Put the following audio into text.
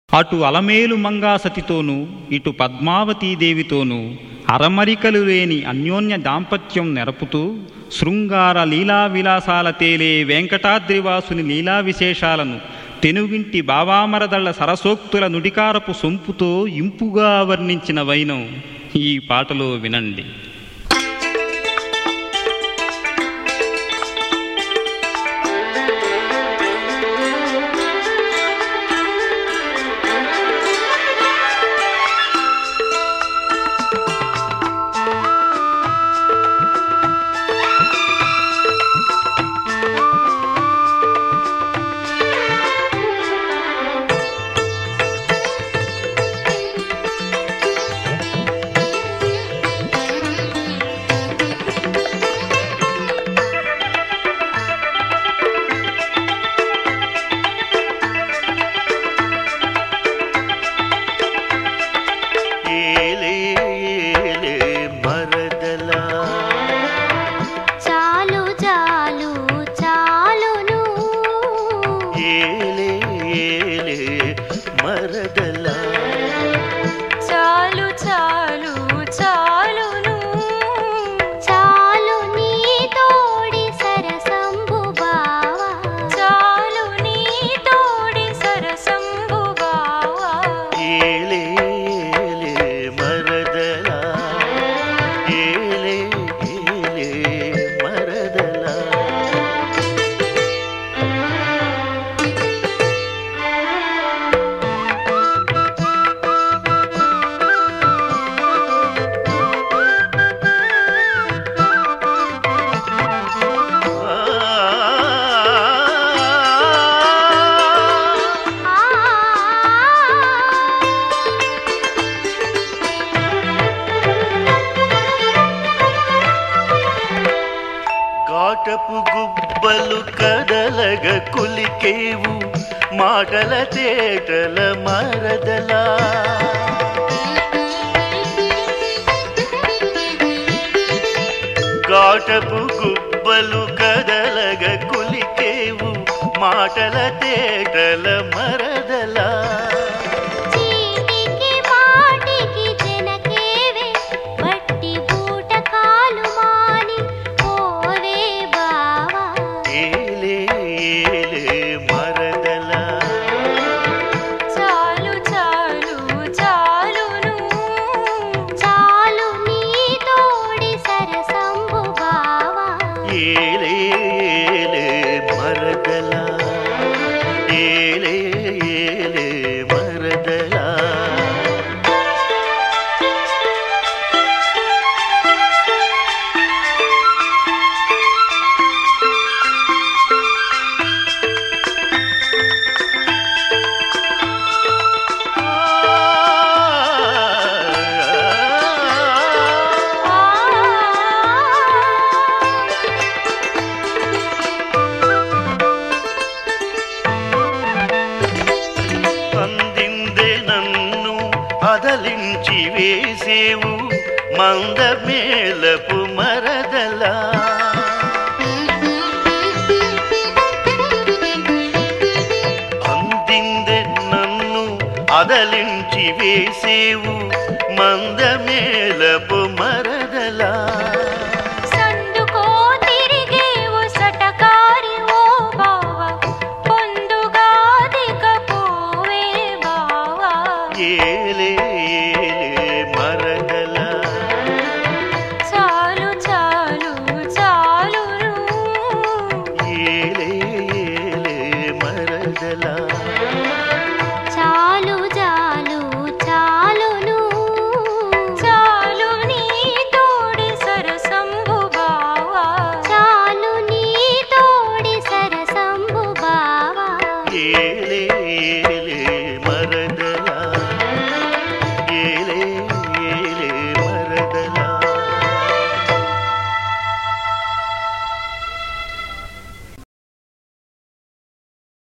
అటు అలమేలు మంగాసతితోనూ ఇటు పద్మావతీదేవితోనూ అరమరికలు లేని అన్యోన్య దాంపత్యం నెరపుతూ శృంగార లీలా విలాసాల తేలే వెంకటాద్రివాసుని లీలా విశేషాలను తెనుగింటి బావామరదళ్ల సరసోక్తుల నుడికారపు సొంపుతో ఇంపుగా వర్ణించిన వైనం ఈ పాటలో వినండి ఏలే ఏలే మరదలా చాలు చాలు చాలును ఏలే ఏలే మరదలా చాలు చాలు చాలును చాలు నీ తోడి సరసంబు బావా చాలు నీ తోడి సరసంబు బావా ఏలే ఏలే మరదలా ఏలే ఏలే మరదలా ఆ కాటపు గుబ్బలు కదలగ కులికేవు మాటల తేటల మరదలా కాటపు గుబ్బలు కదలగ కులికేవు మాటల తేటల మరదలా చీటికి మాటికి జనకేవే వట్టి బూట కాలు మాని పోవే బావా ఏలే ఏలే మరదలా చాలు చాలు చాలును చాలు నీ తోడి సరసంబు బావా ఏలే ఏలే మరదలా ఏలే ఏలే మరదలా ఆ అందిందే నన్ను అదలించి వేసేవు మందమేలపు మరదలా అందిందే నన్ను అదలించి వేసేవు మందమేలపు మరదలా సందుకో తిరిగేవు సటకారి ఓ బావా పొందుగా దిగపోవే బావా ఏ